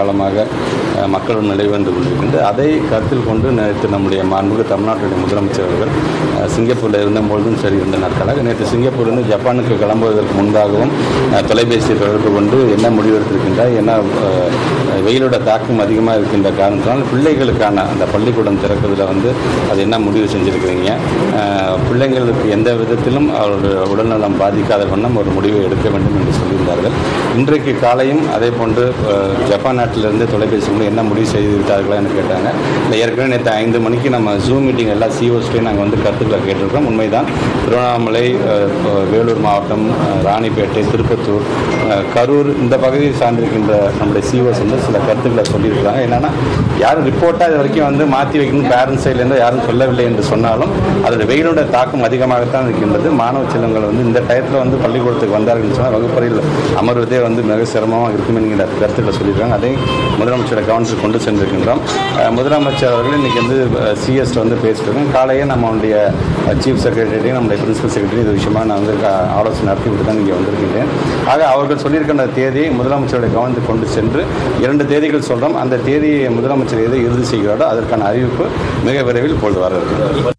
காலமாக அஹ், மக்களுடன் நிலைவந்து கொண்டிருக்கின்றது அதை கருத்தில் கொண்டு நேற்று நம்முடைய மாண்புமிகு தமிழ்நாட்டுடைய முதலமைச்சர் அவர்கள் அஹ், சிங்கப்பூரில் இருந்தபொழுதும் சரி இருந்த நாட்களாக நேற்று சிங்கப்பூரிலிருந்து ஜப்பானுக்கு கிளம்புவதற்கு முன்பாகவும் அஹ், தொலைபேசி தொடர்பு கொண்டு என்ன முடிவு எடுத்திருக்கின்றார் என்ன அஹ், வெயிலோட தாக்கம் அதிகமாக இருக்கின்ற காரணத்தினால் பிள்ளைகளுக்கான அந்த பள்ளிக்கூடம் திறக்கிறதுல வந்து அது என்ன முடிவு செஞ்சுருக்கிறீங்க அஹ், பிள்ளைங்களுக்கு எந்த விதத்திலும் அவருடைய உடல்நலம் பாதிக்காத வண்ணம் ஒரு முடிவை எடுக்க வேண்டும் என்று சொல்லியிருந்தார்கள் இன்றைக்கு காலையும் அதே போன்று அஹ், ஜப்பான் நாட்டிலிருந்து தொலைபேசி மூலம் என்ன முடிவு செய்திருக்கிறார்களான்னு கேட்டாங்க இல்லை ஏற்கனவே நேற்று ஐந்து மணிக்கு நம்ம ஜூம் மீட்டிங் எல்லா சிஓஸ்டையும் நாங்கள் வந்து கருத்துக்களை கேட்டிருக்கோம் உண்மைதான் திருவண்ணாமலை அஹ், வேலூர் மாவட்டம் அஹ், ராணிப்பேட்டை திருப்பத்தூர் அஹ், கரூர் இந்த பகுதியை சார்ந்திருக்கின்ற நம்முடைய சிஓஸ் வந்து சில கருத்துக்களை சொல்லியிருக்கிறாங்க என்னன்னா யாரும் ரிப்போர்ட்டாக இது வரைக்கும் வந்து மாற்றி வைக்கணும் பேரண்ட்ஸ் சைட்லேருந்து யாரும் சொல்லவில்லை என்று சொன்னாலும் அதோட வெயிலோட தாக்கம் அதிகமாகத்தான் இருக்கின்றது மாணவ செல்வங்கள் வந்து இந்த டயத்தில் வந்து பள்ளிக்கூடத்துக்கு வந்தார்கள் சொன்னால் வகுப்பறையில் அமர்வதே வந்து மிக சிரமமாக இருக்கும் என்கிற கருத்துக்களை சொல்லியிருக்காங்க அதை முதலமைச்சரோட கவனத்துக்கு கொண்டு சென்றிருக்கின்றோம் அஹ், முதலமைச்சர் அவர்கள் இன்னைக்கு வந்து சிஎஸ் வந்து பேசிட்டு காலையே நம்மளுடைய சீஃப் செக்ரட்டரி நம்முடைய பிரின்சிபல் செக்ரட்டரி இது விஷயமா நான் வந்து க- ஆலோசனை நடத்தி விட்டு தான் இங்கே வந்திருக்கின்றேன் ஆக அவர்கள் சொல்லியிருக்கின்ற தேதியை முதலமைச்சருடைய கவனத்துக்கு கொண்டு சென்று இரண்டு தேதிகள் சொல்கிறோம் அந்த தேதியை முதலமைச்சர் எதை இறுதி செய்கிறாரோ அதற்கான அறிவிப்பு மிக விரைவில் கொண்டு வர இருக்கிறது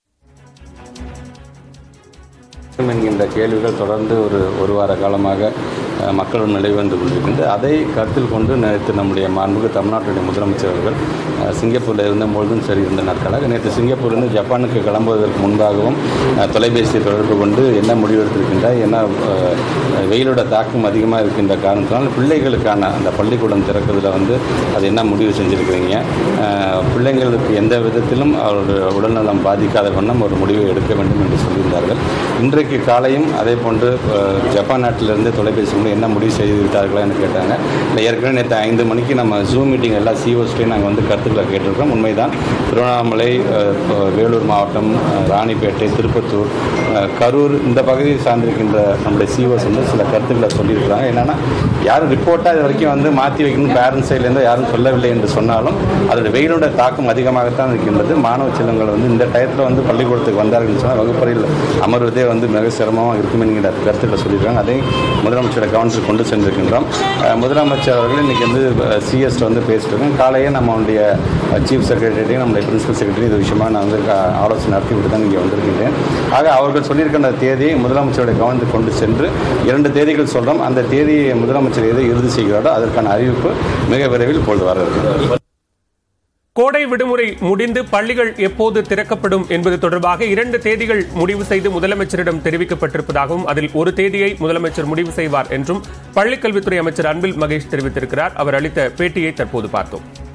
என்கின்ற கேள்விகள் தொடர்ந்து ஒரு ஒரு வார காலமாக அஹ், மக்களுடன் நிலைவந்து கொண்டிருக்கின்றது அதை கருத்தில் கொண்டு நேற்று நம்முடைய மாண்புமிகு தமிழ்நாட்டுடைய முதலமைச்சர் அவர்கள் அஹ், சிங்கப்பூரில் இருந்தபொழுதும் சரி இருந்த நாட்களாக நேற்று சிங்கப்பூரிலிருந்து ஜப்பானுக்கு கிளம்புவதற்கு முன்பாகவும் அஹ், தொலைபேசி தொடர்பு கொண்டு என்ன முடிவு எடுத்திருக்கின்றார் என்ன அஹ், வெயிலோட தாக்கம் அதிகமாக இருக்கின்ற காரணத்தினால் பிள்ளைகளுக்கான அந்த பள்ளிக்கூடம் திறக்கிறதுல வந்து அது என்ன முடிவு செஞ்சுருக்கிறீங்க அஹ், பிள்ளைங்களுக்கு எந்த விதத்திலும் அவருடைய உடல்நலம் பாதிக்காத வண்ணம் ஒரு முடிவை எடுக்க வேண்டும் என்று சொல்லியிருந்தார்கள் இன்றைக்கு காலையும் அதே போன்று அஹ், ஜப்பான் நாட்டிலிருந்து தொலைபேசி மூலம் என்ன முடிவு செய்திருக்கிறார்களான்னு கேட்டாங்க இல்லை ஏற்கனவே நேற்று ஐந்து மணிக்கு நம்ம ஜூம் மீட்டிங் எல்லா சிஓஸ்டையும் நாங்கள் வந்து கருத்துக்களை கேட்டிருக்கோம் உண்மைதான் திருவண்ணாமலை அஹ், வேலூர் மாவட்டம் அஹ், ராணிப்பேட்டை திருப்பத்தூர் அஹ், கரூர் இந்த பகுதியை சார்ந்திருக்கின்ற நம்முடைய சிஓஸ் வந்து சில கருத்துக்களை சொல்லியிருக்கிறாங்க என்னன்னா யாரும் ரிப்போர்ட்டாக இது வரைக்கும் வந்து மாற்றி வைக்கணும் பேரண்ட்ஸ் சைட்லேருந்து யாரும் சொல்லவில்லை என்று சொன்னாலும் அதோட வெயிலோட தாக்கம் அதிகமாகத்தான் இருக்கின்றது மாணவ செல்வங்கள் வந்து இந்த டயத்தில் வந்து பள்ளிக்கூடத்துக்கு வந்தார்கள் சொன்னால் வகுப்பறையில் அமர்வதே வந்து மிக சிரமமாக இருக்கும் என்கிற கருத்துக்களை சொல்லியிருக்காங்க அதை முதலமைச்சரோட கவனத்துக்கு கொண்டு சென்றிருக்கின்றோம் அஹ், முதலமைச்சர் அவர்கள் இன்னைக்கு வந்து சிஎஸ் வந்து பேசிட்டு இருக்கோம் காலையே நம்மளுடைய சீஃப் செக்ரட்டரி நம்முடைய பிரின்சிபல் செக்ரட்டரி இது விஷயமா நான் வந்து க- ஆலோசனை நடத்தி விட்டு தான் இங்கே வந்திருக்கின்றேன் ஆக அவர்கள் சொல்லியிருக்கின்ற தேதியை முதலமைச்சருடைய கவனத்துக்கு கொண்டு சென்று இரண்டு தேதிகள் சொல்கிறோம் அந்த தேதியை முதலமைச்சர் எதை இறுதி செய்கிறாரோ அதற்கான அறிவிப்பு மிக விரைவில் கொண்டு வர இருக்கிறது கோடை விடுமுறை முடிந்து பள்ளிகள் எப்போது திறக்கப்படும் என்பது தொடர்பாக இரண்டு தேதிகள் முடிவு செய்து முதலமைச்சரிடம் தெரிவிக்கப்பட்டிருப்பதாகவும் அதில் ஒரு தேதியை முதலமைச்சர் முடிவு செய்வார் என்றும் பள்ளிக்கல்வித்துறை அமைச்சர் அன்பில் மகேஷ் தெரிவித்திருக்கிறார் அவர் அளித்த பேட்டியை தற்போது பார்த்தோம்